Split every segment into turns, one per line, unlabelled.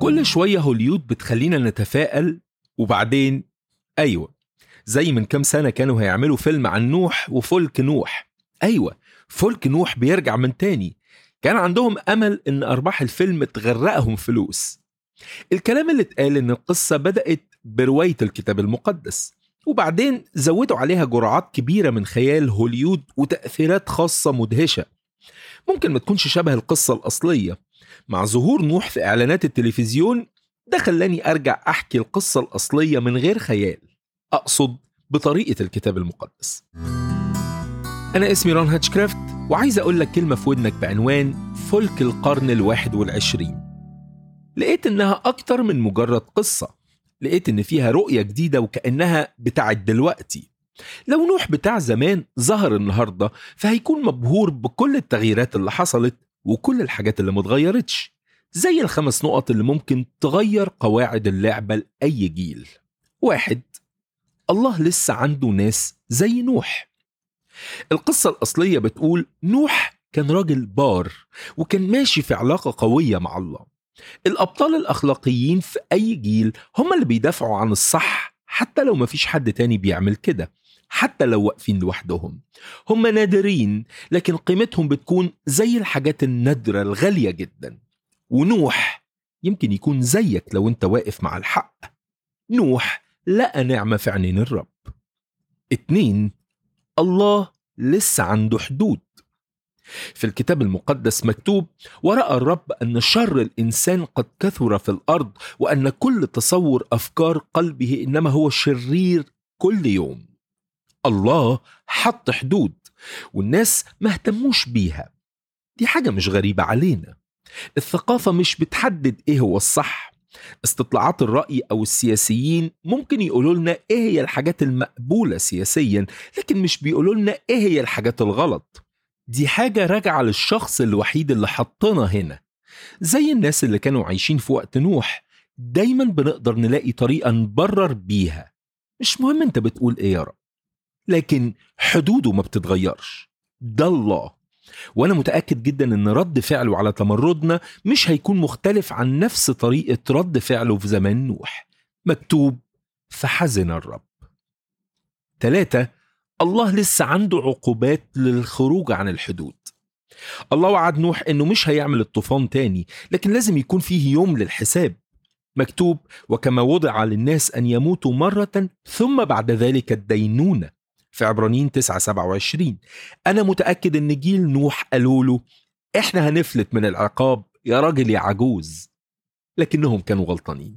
كل شوية هوليود بتخلينا نتفائل وبعدين أيوة زي من كام سنة كانوا هيعملوا فيلم عن نوح وفلك نوح أيوة فلك نوح بيرجع من تاني كان عندهم أمل إن أرباح الفيلم تغرقهم فلوس الكلام اللي اتقال إن القصة بدأت برواية الكتاب المقدس وبعدين زودوا عليها جرعات كبيرة من خيال هوليود وتأثيرات خاصة مدهشة ممكن ما تكونش شبه القصة الأصلية مع ظهور نوح في إعلانات التلفزيون ده خلاني أرجع أحكي القصة الأصلية من غير خيال أقصد بطريقة الكتاب المقدس أنا اسمي ران هاتشكرافت وعايز أقول لك كلمة في ودنك بعنوان فلك القرن الواحد والعشرين لقيت إنها أكتر من مجرد قصة لقيت إن فيها رؤية جديدة وكأنها بتاعت دلوقتي لو نوح بتاع زمان ظهر النهاردة فهيكون مبهور بكل التغييرات اللي حصلت وكل الحاجات اللي متغيرتش زي الخمس نقط اللي ممكن تغير قواعد اللعبة لأي جيل واحد الله لسه عنده ناس زي نوح القصة الأصلية بتقول نوح كان راجل بار وكان ماشي في علاقة قوية مع الله الأبطال الأخلاقيين في أي جيل هم اللي بيدافعوا عن الصح حتى لو مفيش حد تاني بيعمل كده حتى لو واقفين لوحدهم هم نادرين لكن قيمتهم بتكون زي الحاجات النادرة الغالية جدا ونوح يمكن يكون زيك لو انت واقف مع الحق نوح لقى نعمة في عينين الرب اتنين الله لسه عنده حدود في الكتاب المقدس مكتوب ورأى الرب أن شر الإنسان قد كثر في الأرض وأن كل تصور أفكار قلبه إنما هو شرير كل يوم الله حط حدود والناس ما اهتموش بيها دي حاجة مش غريبة علينا الثقافة مش بتحدد ايه هو الصح استطلاعات الرأي أو السياسيين ممكن يقولوا لنا ايه هي الحاجات المقبولة سياسيا لكن مش بيقولوا لنا ايه هي الحاجات الغلط دي حاجة راجعة للشخص الوحيد اللي حطنا هنا زي الناس اللي كانوا عايشين في وقت نوح دايما بنقدر نلاقي طريقة نبرر بيها مش مهم انت بتقول ايه يا رب لكن حدوده ما بتتغيرش ده الله وانا متاكد جدا ان رد فعله على تمردنا مش هيكون مختلف عن نفس طريقه رد فعله في زمان نوح مكتوب فحزن الرب ثلاثة الله لسه عنده عقوبات للخروج عن الحدود الله وعد نوح انه مش هيعمل الطوفان تاني لكن لازم يكون فيه يوم للحساب مكتوب وكما وضع للناس ان يموتوا مره ثم بعد ذلك الدينونه في عبرانيين 9 27 أنا متأكد إن جيل نوح قالوا له إحنا هنفلت من العقاب يا راجل يا عجوز لكنهم كانوا غلطانين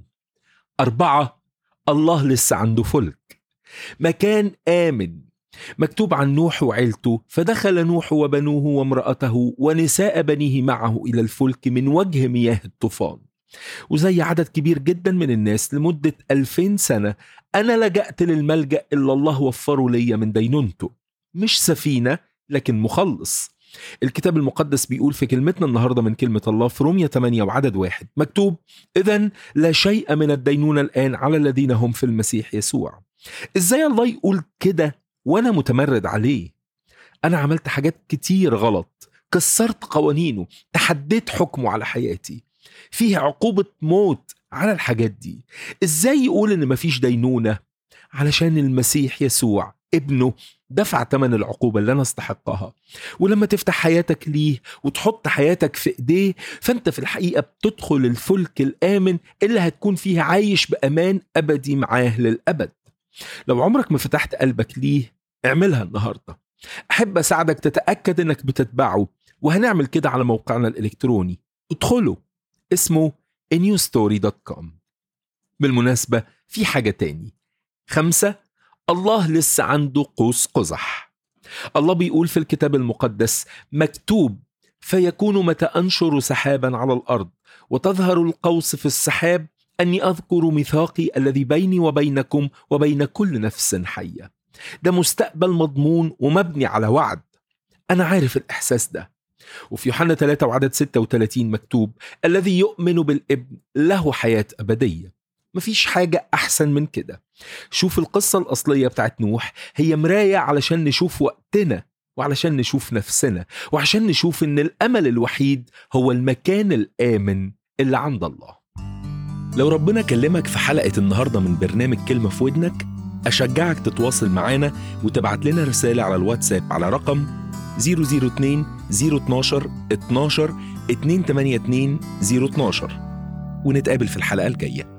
أربعة الله لسه عنده فلك مكان آمن مكتوب عن نوح وعيلته فدخل نوح وبنوه وامرأته ونساء بنيه معه إلى الفلك من وجه مياه الطوفان وزي عدد كبير جدا من الناس لمدة ألفين سنة أنا لجأت للملجأ اللي الله وفره ليا من دينونته مش سفينة لكن مخلص الكتاب المقدس بيقول في كلمتنا النهارده من كلمة الله في رومية 8 وعدد واحد مكتوب إذا لا شيء من الدينونة الآن على الذين هم في المسيح يسوع إزاي الله يقول كده وأنا متمرد عليه أنا عملت حاجات كتير غلط كسرت قوانينه تحديت حكمه على حياتي فيه عقوبة موت على الحاجات دي ازاي يقول ان مفيش دينونة علشان المسيح يسوع ابنه دفع ثمن العقوبة اللي أنا استحقها ولما تفتح حياتك ليه وتحط حياتك في إيديه فأنت في الحقيقة بتدخل الفلك الآمن اللي هتكون فيه عايش بأمان أبدي معاه للأبد لو عمرك ما فتحت قلبك ليه اعملها النهاردة أحب أساعدك تتأكد أنك بتتبعه وهنعمل كده على موقعنا الإلكتروني ادخله اسمه newstory.com بالمناسبة في حاجة تاني خمسة الله لسه عنده قوس قزح الله بيقول في الكتاب المقدس مكتوب فيكون متى أنشر سحابا على الأرض وتظهر القوس في السحاب أني أذكر ميثاقي الذي بيني وبينكم وبين كل نفس حية ده مستقبل مضمون ومبني على وعد أنا عارف الإحساس ده وفي يوحنا 3 وعدد 36 مكتوب الذي يؤمن بالابن له حياة أبدية مفيش حاجة أحسن من كده شوف القصة الأصلية بتاعت نوح هي مراية علشان نشوف وقتنا وعلشان نشوف نفسنا وعشان نشوف إن الأمل الوحيد هو المكان الآمن اللي عند الله لو ربنا كلمك في حلقة النهاردة من برنامج كلمة في ودنك أشجعك تتواصل معانا وتبعت لنا رسالة على الواتساب على رقم 002 012 12 282 012 ونتقابل في الحلقة الجاية